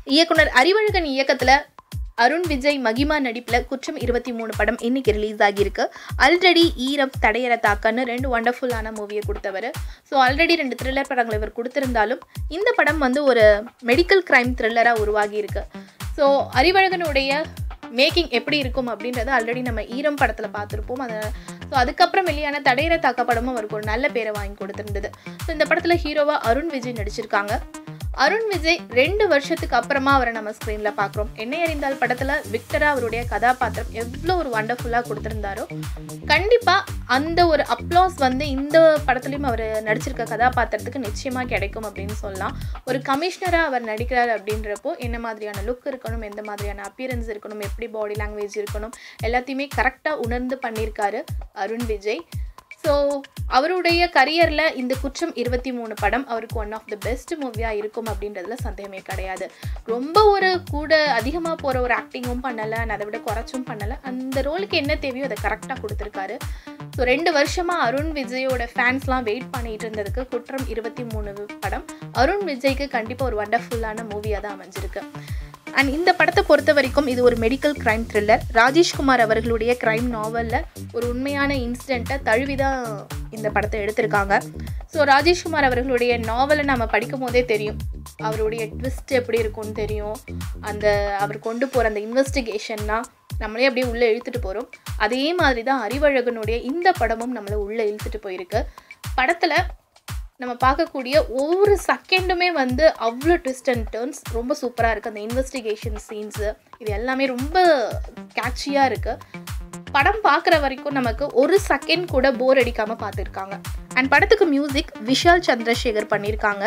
இயக்குனர் அறிவழகன் இயக்கத்தில் அருண் விஜய் மகிமா நடிப்பில் குற்றம் இருபத்தி மூணு படம் இன்னைக்கு ரிலீஸ் ஆகியிருக்கு ஆல்ரெடி ஈரம் தடையற தாக்கன்னு ரெண்டு ஒண்டர்ஃபுல்லான மூவியை கொடுத்தவர் ஸோ ஆல்ரெடி ரெண்டு த்ரில்லர் படங்களை இவர் கொடுத்திருந்தாலும் இந்த படம் வந்து ஒரு மெடிக்கல் கிரைம் த்ரில்லராக உருவாகி இருக்கு ஸோ அறிவழகனுடைய மேக்கிங் எப்படி இருக்கும் அப்படின்றத ஆல்ரெடி நம்ம ஈரம் படத்தில் பார்த்துருப்போம் அதை ஸோ அதுக்கப்புறம் வெளியான தடையற தாக்க படமும் அவருக்கு ஒரு நல்ல பேரை வாங்கி கொடுத்துருந்தது ஸோ இந்த படத்தில் ஹீரோவாக அருண் விஜய் நடிச்சிருக்காங்க அருண் விஜய் ரெண்டு வருஷத்துக்கு அப்புறமா அவரை நம்ம ஸ்க்ரீனில் பார்க்குறோம் என்னை அறிந்தால் படத்தில் விக்டரா அவருடைய கதாபாத்திரம் எவ்வளோ ஒரு வண்டர்ஃபுல்லாக கொடுத்துருந்தாரோ கண்டிப்பாக அந்த ஒரு அப்ளாஸ் வந்து இந்த படத்துலையும் அவர் நடிச்சிருக்க கதாபாத்திரத்துக்கு நிச்சயமாக கிடைக்கும் அப்படின்னு சொல்லலாம் ஒரு கமிஷனராக அவர் நடிக்கிறார் அப்படின்றப்போ என்ன மாதிரியான லுக் இருக்கணும் எந்த மாதிரியான அப்பியரன்ஸ் இருக்கணும் எப்படி பாடி லாங்குவேஜ் இருக்கணும் எல்லாத்தையுமே கரெக்டாக உணர்ந்து பண்ணியிருக்காரு அருண் விஜய் ஸோ அவருடைய கரியரில் இந்த குற்றம் இருபத்தி மூணு படம் அவருக்கு ஒன் ஆஃப் த பெஸ்ட் மூவியாக இருக்கும் அப்படின்றதுல சந்தேகமே கிடையாது ரொம்ப ஒரு கூட அதிகமாக போகிற ஒரு ஆக்டிங்கும் பண்ணலை அதை விட குறைச்சும் பண்ணலை அந்த ரோலுக்கு என்ன தேவையோ அதை கரெக்டாக கொடுத்துருக்காரு ஸோ ரெண்டு வருஷமாக அருண் விஜயோட ஃபேன்ஸ்லாம் வெயிட் பண்ணிட்டு இருந்ததுக்கு குற்றம் இருபத்தி மூணு படம் அருண் விஜய்க்கு கண்டிப்பாக ஒரு வண்டர்ஃபுல்லான மூவியாக தான் அமைஞ்சிருக்கு அண்ட் இந்த படத்தை பொறுத்த வரைக்கும் இது ஒரு மெடிக்கல் கிரைம் த்ரில்லர் ராஜேஷ்குமார் அவர்களுடைய கிரைம் நாவலில் ஒரு உண்மையான இன்சிடெண்ட்டை தழுவிதான் இந்த படத்தை எடுத்திருக்காங்க ஸோ ராஜேஷ்குமார் அவர்களுடைய நாவலை நம்ம படிக்கும் போதே தெரியும் அவருடைய ட்விஸ்ட் எப்படி இருக்கும்னு தெரியும் அந்த அவர் கொண்டு போகிற அந்த இன்வெஸ்டிகேஷன்னா நம்மளே அப்படியே உள்ளே இழுத்துட்டு போகிறோம் அதே மாதிரி தான் அறிவழகனுடைய இந்த படமும் நம்மளை உள்ளே இழுத்துட்டு போயிருக்கு படத்தில் நம்ம பார்க்கக்கூடிய ஒவ்வொரு செகண்டுமே வந்து அவ்வளோ ட்விஸ்ட் அண்ட் டேர்ன்ஸ் ரொம்ப சூப்பராக இருக்குது அந்த இன்வெஸ்டிகேஷன் சீன்ஸு இது எல்லாமே ரொம்ப கேட்சியாக இருக்குது படம் பார்க்குற வரைக்கும் நமக்கு ஒரு செகண்ட் கூட போர் அடிக்காமல் பார்த்துருக்காங்க அண்ட் படத்துக்கு மியூசிக் விஷால் சந்திரசேகர் பண்ணியிருக்காங்க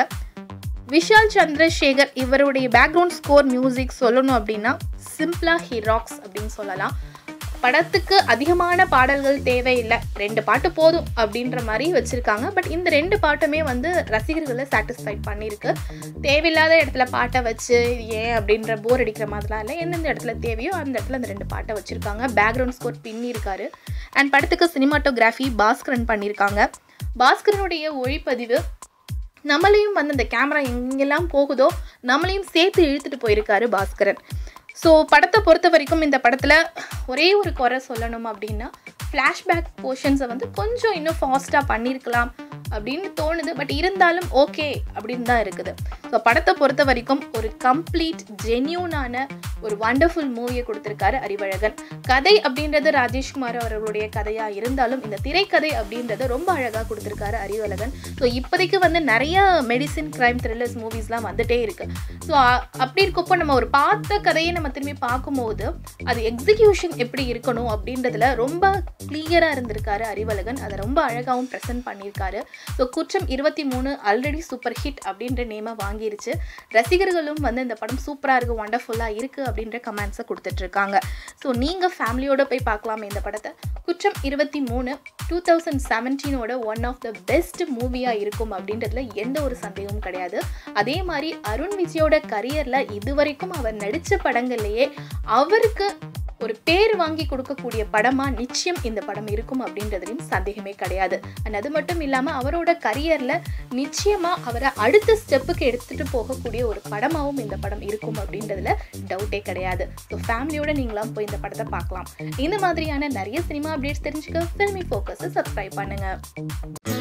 விஷால் சந்திரசேகர் இவருடைய பேக்ரவுண்ட் ஸ்கோர் மியூசிக் சொல்லணும் அப்படின்னா சிம்பிளாக ஹி ராக்ஸ் அப்படின்னு சொல்லலாம் படத்துக்கு அதிகமான பாடல்கள் தேவையில்லை ரெண்டு பாட்டு போதும் அப்படின்ற மாதிரி வச்சுருக்காங்க பட் இந்த ரெண்டு பாட்டுமே வந்து ரசிகர்களை சாட்டிஸ்ஃபைட் பண்ணியிருக்கு தேவையில்லாத இடத்துல பாட்டை வச்சு இது ஏன் அப்படின்ற போர் அடிக்கிற மாதிரிலாம் இல்லை எந்தெந்த இடத்துல தேவையோ அந்த இடத்துல அந்த ரெண்டு பாட்டை வச்சுருக்காங்க பேக்ரவுண்ட் ஸ்கோர் பின்னிருக்காரு அண்ட் படத்துக்கு சினிமாட்டோகிராஃபி பாஸ்கரன் பண்ணியிருக்காங்க பாஸ்கரனுடைய ஒளிப்பதிவு நம்மளையும் வந்து அந்த கேமரா எங்கெல்லாம் போகுதோ நம்மளையும் சேர்த்து இழுத்துட்டு போயிருக்காரு பாஸ்கரன் ஸோ படத்தை பொறுத்த வரைக்கும் இந்த படத்தில் ஒரே ஒரு குறை சொல்லணும் அப்படின்னா ஃப்ளாஷ்பேக் போர்ஷன்ஸை வந்து கொஞ்சம் இன்னும் ஃபாஸ்ட்டாக பண்ணியிருக்கலாம் அப்படின்னு தோணுது பட் இருந்தாலும் ஓகே அப்படின்னு தான் இருக்குது ஸோ படத்தை பொறுத்த வரைக்கும் ஒரு கம்ப்ளீட் ஜென்யூனான ஒரு வண்டர்ஃபுல் மூவியை கொடுத்துருக்காரு அறிவழகன் கதை அப்படின்றது ராஜேஷ்குமார் அவர்களுடைய கதையாக இருந்தாலும் இந்த திரைக்கதை அப்படின்றத ரொம்ப அழகாக கொடுத்துருக்காரு அறிவழகன் ஸோ இப்போதைக்கு வந்து நிறைய மெடிசின் கிரைம் த்ரில்லர்ஸ் மூவிஸ்லாம் வந்துட்டே இருக்கு ஸோ அப்படி இருக்கப்போ நம்ம ஒரு பார்த்த கதையை நம்ம திரும்பி பார்க்கும்போது அது எக்ஸிக்யூஷன் எப்படி இருக்கணும் அப்படின்றதுல ரொம்ப கிளியராக இருந்திருக்காரு அறிவழகன் அதை ரொம்ப அழகாகவும் ப்ரெசென்ட் பண்ணியிருக்காரு ஸோ குற்றம் இருபத்தி மூணு ஆல்ரெடி சூப்பர் ஹிட் அப்படின்ற நேமை வாங்கிருச்சு ரசிகர்களும் வந்து இந்த படம் சூப்பராக இருக்குது ஒண்டர்ஃபுல்லாக இருக்குது அப்படின்ற கமெண்ட்ஸை கொடுத்துட்ருக்காங்க ஸோ நீங்கள் ஃபேமிலியோட போய் பார்க்கலாமே இந்த படத்தை குற்றம் இருபத்தி மூணு டூ தௌசண்ட் செவன்டீனோட ஒன் ஆஃப் த பெஸ்ட் மூவியாக இருக்கும் அப்படின்றதுல எந்த ஒரு சந்தேகமும் கிடையாது அதே மாதிரி அருண் விஜயோட கரியரில் இதுவரைக்கும் அவர் நடித்த படங்கள்லேயே அவருக்கு ஒரு பேர் வாங்கி கொடுக்கக்கூடிய படமா நிச்சயம் இந்த படம் இருக்கும் அப்படின்றதுலையும் சந்தேகமே கிடையாது அண்ட் அது மட்டும் இல்லாமல் அவரோட கரியரில் நிச்சயமாக அவரை அடுத்த ஸ்டெப்புக்கு எடுத்துகிட்டு போகக்கூடிய ஒரு படமாகவும் இந்த படம் இருக்கும் அப்படின்றதுல டவுட்டே கிடையாது ஸோ ஃபேமிலியோட நீங்களாம் போய் இந்த படத்தை பார்க்கலாம் இந்த மாதிரியான நிறைய சினிமா அப்டேட்ஸ் தெரிஞ்சுக்க ஃபில்மி ஃபோக்கஸை சப்ஸ்கிரைப் பண்ணுங்கள்